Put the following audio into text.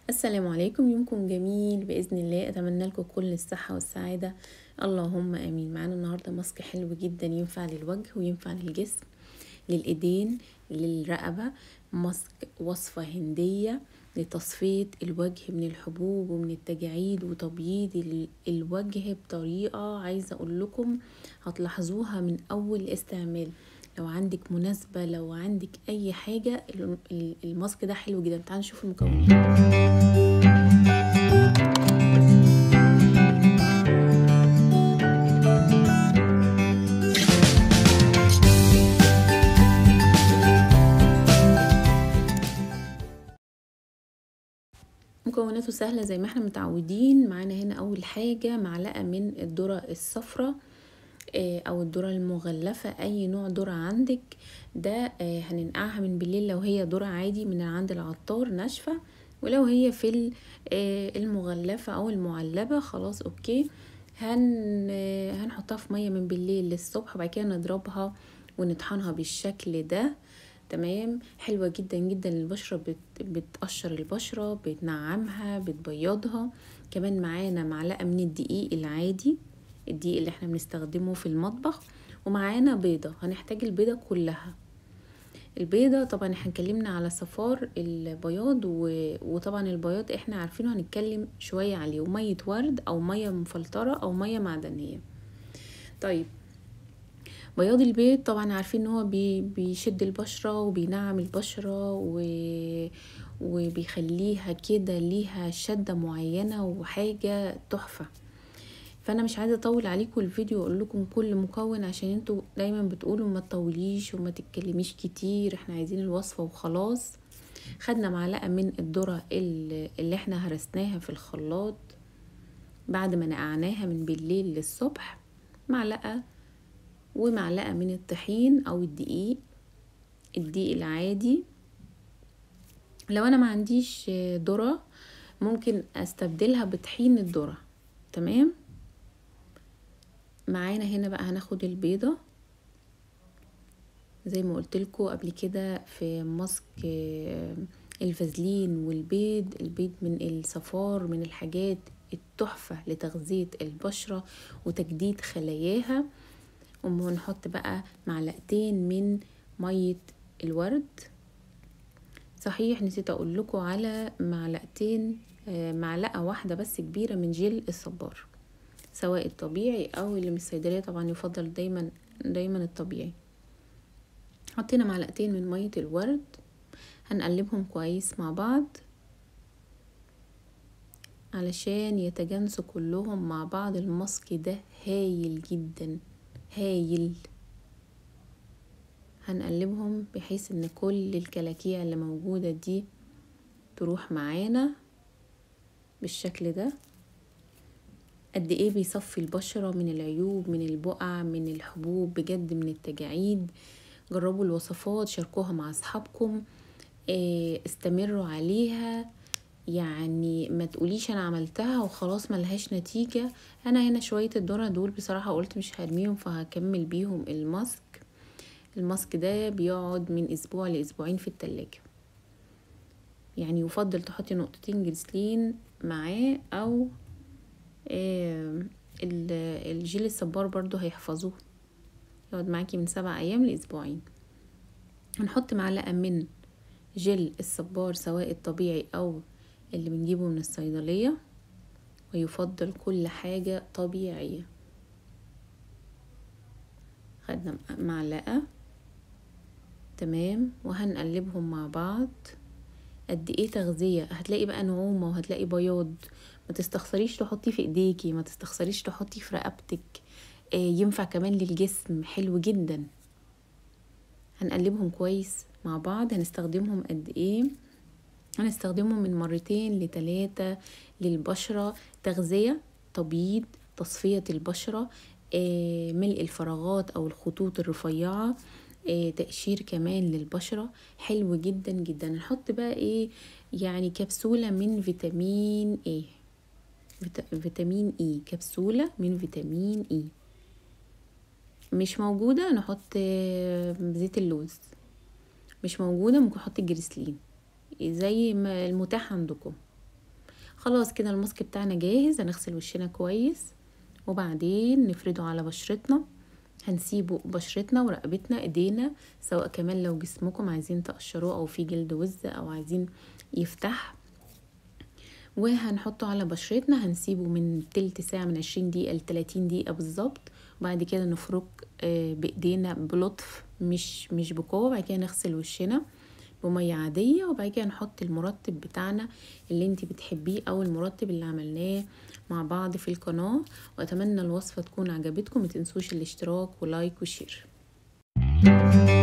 السلام عليكم يومكم جميل بإذن الله أتمنى لكم كل الصحة والسعادة اللهم آمين معانا النهاردة ماسك حلو جدا ينفع للوجه وينفع للجسم للإيدين للرقبة ماسك وصفة هندية لتصفية الوجه من الحبوب ومن التجاعيد وتبييض ال- الوجه بطريقة عايزة أقول لكم هتلاحظوها من أول استعمال لو عندك مناسبة لو عندك أي حاجة ال- ال- الماسك ده حلو جدا تعالوا نشوف المكونات مكوناته سهلة زي ما احنا متعودين معانا هنا أول حاجة معلقة من الذرة الصفراء آه، أو الذرة المغلفة أي نوع ذرة عندك ده آه، هننقعها من بالليل لو هي ذرة عادي من عند العطار ناشفة ولو هي في ال- آه، المغلفة أو المعلبة خلاص أوكي هن آه، هنحطها في مية من بالليل للصبح وبعد كده نضربها ونطحنها بالشكل ده تمام حلوة جدا جدا للبشرة بت... بتقشر البشرة بتنعمها بتبيضها كمان معانا معلقة من الدقيق العادي الدقيق اللي احنا بنستخدمه في المطبخ ومعانا بيضة هنحتاج البيضة كلها البيضة طبعا احنا اتكلمنا على صفار البياض و... وطبعا البياض احنا عارفينه هنتكلم شوية عليه ومية ورد او مية مفلترة او مية معدنية طيب بياض البيض طبعا عارفين ان هو بي بيشد البشرة وبينعم البشرة و... وبيخليها كده ليها شدة معينة وحاجة تحفة فانا مش عايزه اطول عليكم الفيديو واقول لكم كل مكون عشان انتوا دايما بتقولوا ما تطوليش وما تتكلميش كتير احنا عايزين الوصفه وخلاص خدنا معلقه من الذره ال- اللي احنا هرسناها في الخلاط بعد ما نقعناها من بالليل للصبح معلقه ومعلقه من الطحين او الدقيق الدقيق العادي لو انا ما عنديش ذره ممكن استبدلها بطحين الذره تمام معانا هنا بقى هناخد البيضة زي ما قلت لكم قبل كده في ماسك آه، الفازلين والبيض البيض من الصفار من الحاجات التحفة لتغذية البشرة وتجديد خلاياها ونحط بقى معلقتين من مية الورد صحيح نسيت اقول لكم على معلقتين آه، معلقة واحدة بس كبيرة من جيل الصبار سواء الطبيعي او اللي من الصيدليه طبعا يفضل دايما دايما الطبيعي حطينا معلقتين من ميه الورد هنقلبهم كويس مع بعض علشان يتجانسوا كلهم مع بعض الماسك ده هايل جدا هايل هنقلبهم بحيث ان كل الكلاكيع اللي موجودة دي تروح معانا بالشكل ده قد ايه بيصفي البشرة من العيوب من البقع من الحبوب بجد من التجاعيد جربوا الوصفات شاركوها مع اصحابكم إيه، استمروا عليها يعني ما تقوليش انا عملتها وخلاص ملهاش نتيجة انا هنا شوية الذرة دول بصراحة قلت مش هرميهم فهكمل بيهم الماسك الماسك ده بيقعد من اسبوع لاسبوعين في التلاجة يعني يفضل تحطي نقطتين جريسلين معاه او آه، ال- الجيل الصبار برضو هيحفظوه يقعد معاكي من سبع ايام لاسبوعين هنحط معلقة من جل الصبار سواء الطبيعي او اللي بنجيبه من الصيدلية ويفضل كل حاجة طبيعية خدنا معلقة تمام وهنقلبهم مع بعض قد ايه تغذية هتلاقي بقى نعومة وهتلاقي بياض ما تستخسريش تحطيه في ايديكي ما تستخسريش تحطيه في رقبتك آه، ينفع كمان للجسم حلو جدا هنقلبهم كويس مع بعض هنستخدمهم قد ايه هنستخدمهم من مرتين لتلاتة للبشرة تغذية تبييض تصفية البشرة آه، ملء الفراغات او الخطوط الرفيعة آه، تقشير كمان للبشرة حلو جدا جدا نحط بقى ايه يعني كبسولة من فيتامين ايه فيتا- فيتامين اي كبسولة من فيتامين اي مش موجودة نحط آه، زيت اللوز مش موجودة ممكن احط الجريسلين زي ما المتاح عندكم خلاص كده الماسك بتاعنا جاهز هنغسل وشنا كويس وبعدين نفرده على بشرتنا هنسيبه بشرتنا ورقبتنا ايدينا سواء كمان لو جسمكم عايزين تقشروه او في جلد وز او عايزين يفتح وهنحطه على بشرتنا هنسيبه من تلت ساعة من عشرين دقيقة لتلاتين دقيقة بالظبط وبعد كده نفرك بايدينا بلطف مش مش بقوة بعد كده نغسل وشنا بمية عادية وبعد كده نحط المرطب بتاعنا اللي انت بتحبيه او المرطب اللي عملناه مع بعض في القناة واتمنى الوصفة تكون عجبتكم متنسوش الاشتراك ولايك وشير